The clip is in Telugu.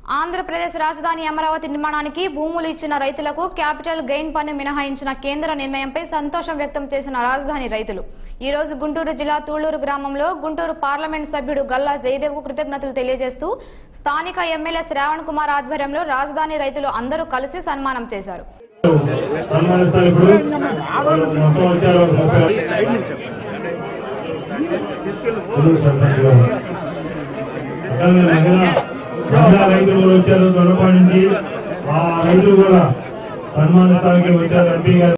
ఆంధ్రప్రదేశ్ రాజధాని అమరావతి నిర్మాణానికి భూములు ఇచ్చిన రైతులకు క్యాపిటల్ గెయిన్ పన్ను మినహాయించిన కేంద్ర నిర్ణయంపై సంతోషం వ్యక్తం చేసిన రాజధాని రైతులు ఈ రోజు గుంటూరు జిల్లా తూళ్లూరు గ్రామంలో గుంటూరు పార్లమెంట్ సభ్యుడు గల్లా జయదేవ్కు కృతజ్ఞతలు తెలియజేస్తూ స్థానిక ఎమ్మెల్యే శ్రావణ్ కుమార్ ఆధ్వర్యంలో రాజధాని రైతులు అందరూ కలిసి సన్మానం చేశారు సన్మానిస్తారు ఇప్పుడు వాళ్ళు మొత్తం వచ్చారు ఒక ముప్పై తెలుగు సర్పంచ్ గారు. అలాగే మహిళా మహిళా రైతులు కూడా వచ్చారు దొరపాటి నుంచి ఆ రైతులు కూడా సన్మానిస్తానికి వచ్చారు ఎంపీ గారు